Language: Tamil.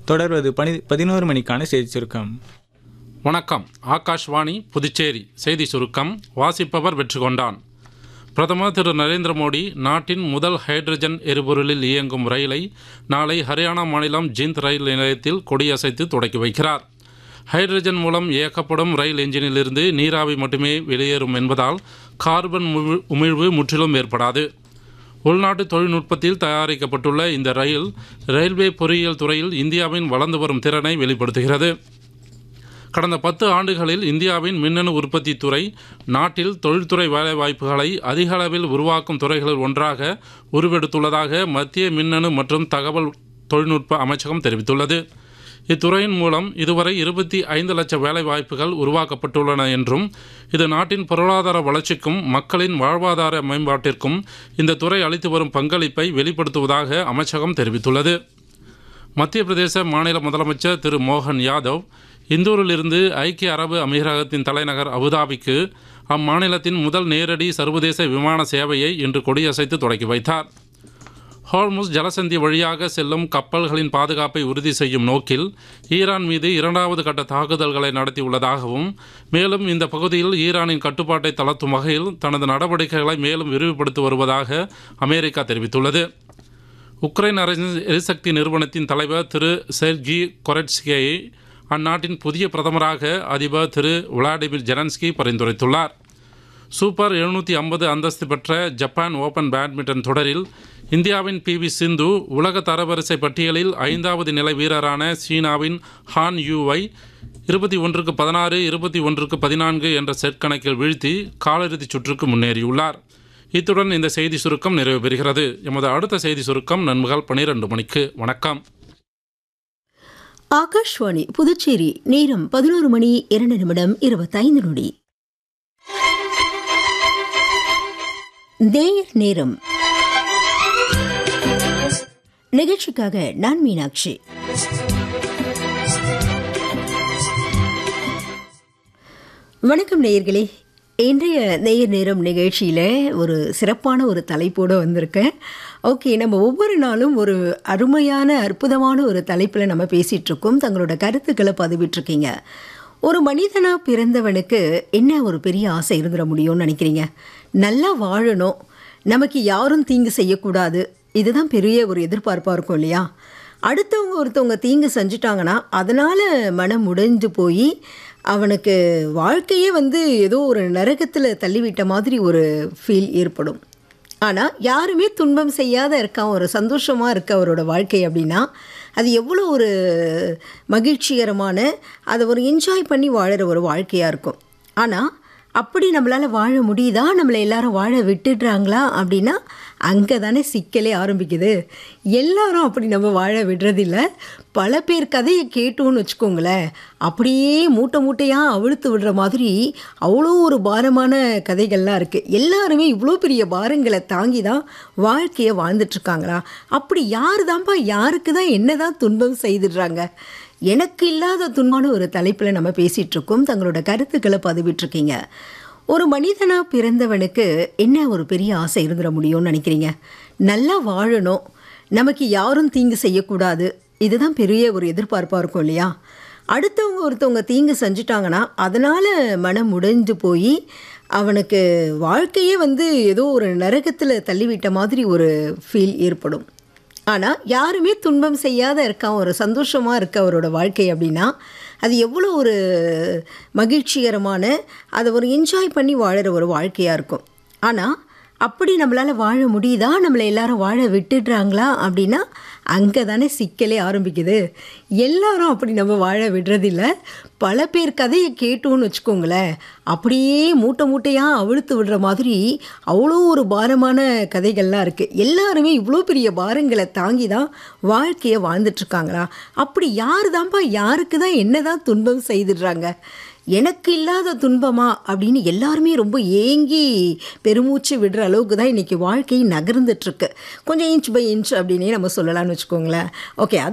தொடர்வது பனி பதினோரு மணிக்கான செய்தி சுருக்கம் வணக்கம் ஆகாஷ்வாணி புதுச்சேரி செய்தி சுருக்கம் வாசிப்பவர் வெற்றி கொண்டான் பிரதமர் திரு நரேந்திர மோடி நாட்டின் முதல் ஹைட்ரஜன் எரிபொருளில் இயங்கும் ரயிலை நாளை ஹரியானா மாநிலம் ஜிந்த் ரயில் நிலையத்தில் கொடியசைத்து தொடக்கி வைக்கிறார் ஹைட்ரஜன் மூலம் இயக்கப்படும் ரயில் என்ஜினிலிருந்து நீராவி மட்டுமே வெளியேறும் என்பதால் கார்பன் உமிழ்- உமிழ்வு முற்றிலும் ஏற்படாது உள்நாட்டு தொழில்நுட்பத்தில் தயாரிக்கப்பட்டுள்ள இந்த ரயில் ரயில்வே பொறியியல் துறையில் இந்தியாவின் வளர்ந்து வரும் திறனை வெளிப்படுத்துகிறது கடந்த பத்து ஆண்டுகளில் இந்தியாவின் மின்னணு உற்பத்தி துறை நாட்டில் தொழில்துறை வேலைவாய்ப்புகளை அதிக அளவில் உருவாக்கும் துறைகளில் ஒன்றாக உருவெடுத்துள்ளதாக மத்திய மின்னணு மற்றும் தகவல் தொழில்நுட்ப அமைச்சகம் தெரிவித்துள்ளது இத்துறையின் மூலம் இதுவரை இருபத்தி ஐந்து லட்சம் வேலைவாய்ப்புகள் உருவாக்கப்பட்டுள்ளன என்றும் இது நாட்டின் பொருளாதார வளர்ச்சிக்கும் மக்களின் வாழ்வாதார மேம்பாட்டிற்கும் இந்த துறை அளித்து வரும் பங்களிப்பை வெளிப்படுத்துவதாக அமைச்சகம் தெரிவித்துள்ளது மத்திய பிரதேச மாநில முதலமைச்சர் திரு மோகன் யாதவ் இந்தூரிலிருந்து ஐக்கிய அரபு அமீரகத்தின் தலைநகர் அபுதாபிக்கு அம்மாநிலத்தின் முதல் நேரடி சர்வதேச விமான சேவையை இன்று கொடியசைத்து தொடக்கி வைத்தார் ஹோர்முஸ் ஜலசந்தி வழியாக செல்லும் கப்பல்களின் பாதுகாப்பை உறுதி செய்யும் நோக்கில் ஈரான் மீது இரண்டாவது கட்ட தாக்குதல்களை நடத்தியுள்ளதாகவும் மேலும் இந்த பகுதியில் ஈரானின் கட்டுப்பாட்டை தளர்த்தும் வகையில் தனது நடவடிக்கைகளை மேலும் விரிவுபடுத்தி வருவதாக அமெரிக்கா தெரிவித்துள்ளது உக்ரைன் அரசின் எரிசக்தி நிறுவனத்தின் தலைவர் திரு செர்கி கொரெட்ஸ்கியை அந்நாட்டின் புதிய பிரதமராக அதிபர் திரு விளாடிமிர் ஜெலன்ஸ்கி பரிந்துரைத்துள்ளார் சூப்பர் எழுநூற்றி ஐம்பது அந்தஸ்து பெற்ற ஜப்பான் ஓபன் பேட்மிண்டன் தொடரில் இந்தியாவின் பி வி சிந்து உலக தரவரிசை பட்டியலில் ஐந்தாவது நிலை வீரரான சீனாவின் ஹான் யூவை இருபத்தி ஒன்றுக்கு பதினாறு இருபத்தி ஒன்றுக்கு பதினான்கு என்ற செட் கணக்கில் வீழ்த்தி காலிறுதிச் சுற்றுக்கு முன்னேறியுள்ளார் இத்துடன் இந்த செய்தி சுருக்கம் நிறைவு பெறுகிறது எமது அடுத்த செய்தி சுருக்கம் நண்பகல் பனிரெண்டு மணிக்கு வணக்கம் ஆகாஷ்வாணி புதுச்சேரி நேரம் பதினோரு மணி இரண்டு நிமிடம் இருபத்தைந்து நொடி நேயர் நேரம் நிகழ்ச்சிக்காக நான் மீனாட்சி வணக்கம் நேயர்களே இன்றைய நேயர் நேரம் நிகழ்ச்சியில் ஒரு சிறப்பான ஒரு தலைப்போடு வந்திருக்கேன் ஓகே நம்ம ஒவ்வொரு நாளும் ஒரு அருமையான அற்புதமான ஒரு தலைப்பில் நம்ம பேசிகிட்டு இருக்கோம் தங்களோட கருத்துக்களை பதிவிட்டிருக்கீங்க ஒரு மனிதனாக பிறந்தவனுக்கு என்ன ஒரு பெரிய ஆசை இருந்துட முடியும்னு நினைக்கிறீங்க நல்லா வாழணும் நமக்கு யாரும் தீங்கு செய்யக்கூடாது இதுதான் பெரிய ஒரு எதிர்பார்ப்பாக இருக்கும் இல்லையா அடுத்தவங்க ஒருத்தவங்க தீங்கு செஞ்சிட்டாங்கன்னா அதனால் மனம் உடைஞ்சு போய் அவனுக்கு வாழ்க்கையே வந்து ஏதோ ஒரு நரகத்தில் தள்ளிவிட்ட மாதிரி ஒரு ஃபீல் ஏற்படும் ஆனால் யாருமே துன்பம் செய்யாத இருக்கான் ஒரு சந்தோஷமாக இருக்க அவரோட வாழ்க்கை அப்படின்னா அது எவ்வளோ ஒரு மகிழ்ச்சிகரமான அதை ஒரு என்ஜாய் பண்ணி வாழுற ஒரு வாழ்க்கையாக இருக்கும் ஆனால் அப்படி நம்மளால் வாழ முடியுதா நம்மளை எல்லாரும் வாழ விட்டுடுறாங்களா அப்படின்னா அங்கே தானே சிக்கலே ஆரம்பிக்குது எல்லாரும் அப்படி நம்ம வாழ விடுறதில்ல பல பேர் கதையை கேட்டோன்னு வச்சுக்கோங்களேன் அப்படியே மூட்டை மூட்டையாக அவிழ்த்து விடுற மாதிரி அவ்வளோ ஒரு பாரமான கதைகள்லாம் இருக்குது எல்லாருமே இவ்வளோ பெரிய பாரங்களை தாங்கி தான் வாழ்க்கையை வாழ்ந்துட்டுருக்காங்களா அப்படி யார் தான்ப்பா யாருக்கு தான் என்ன தான் துன்பம் செய்துடுறாங்க எனக்கு இல்லாத துன்பான ஒரு தலைப்பில் நம்ம பேசிகிட்டு இருக்கோம் தங்களோட கருத்துக்களை பதிவிட்டிருக்கீங்க ஒரு மனிதனாக பிறந்தவனுக்கு என்ன ஒரு பெரிய ஆசை இருந்துட முடியும்னு நினைக்கிறீங்க நல்லா வாழணும் நமக்கு யாரும் தீங்கு செய்யக்கூடாது இதுதான் பெரிய ஒரு எதிர்பார்ப்பாக இருக்கும் இல்லையா அடுத்தவங்க ஒருத்தவங்க தீங்கு செஞ்சிட்டாங்கன்னா அதனால் மனம் உடைஞ்சு போய் அவனுக்கு வாழ்க்கையே வந்து ஏதோ ஒரு நரகத்தில் தள்ளிவிட்ட மாதிரி ஒரு ஃபீல் ஏற்படும் ஆனால் யாருமே துன்பம் செய்யாத இருக்கான் ஒரு சந்தோஷமாக இருக்க அவரோட வாழ்க்கை அப்படின்னா அது எவ்வளோ ஒரு மகிழ்ச்சிகரமான அதை ஒரு என்ஜாய் பண்ணி வாழுற ஒரு வாழ்க்கையாக இருக்கும் ஆனால் அப்படி நம்மளால் வாழ முடியுதா நம்மளை எல்லாரும் வாழ விட்டுடுறாங்களா அப்படின்னா அங்கே தானே சிக்கலே ஆரம்பிக்குது எல்லாரும் அப்படி நம்ம வாழ விடுறதில்ல பல பேர் கதையை கேட்டோன்னு வச்சுக்கோங்களேன் அப்படியே மூட்டை மூட்டையாக அவிழ்த்து விடுற மாதிரி அவ்வளோ ஒரு பாரமான கதைகள்லாம் இருக்குது எல்லாருமே இவ்வளோ பெரிய பாரங்களை தாங்கி தான் வாழ்க்கையை வாழ்ந்துட்டுருக்காங்களா அப்படி யார் தான்ப்பா யாருக்கு தான் என்ன தான் துன்பம் செய்துடுறாங்க எனக்கு இல்லாத துன்பமா அப்படின்னு எல்லாருமே ரொம்ப ஏங்கி பெருமூச்சு விடுற அளவுக்கு தான் இன்றைக்கி வாழ்க்கை நகர்ந்துட்டுருக்கு கொஞ்சம் இன்ச் பை இன்ச் அப்படின்னே நம்ம சொல்லலாம்னு வச்சுக்கோங்களேன் ஓகே அது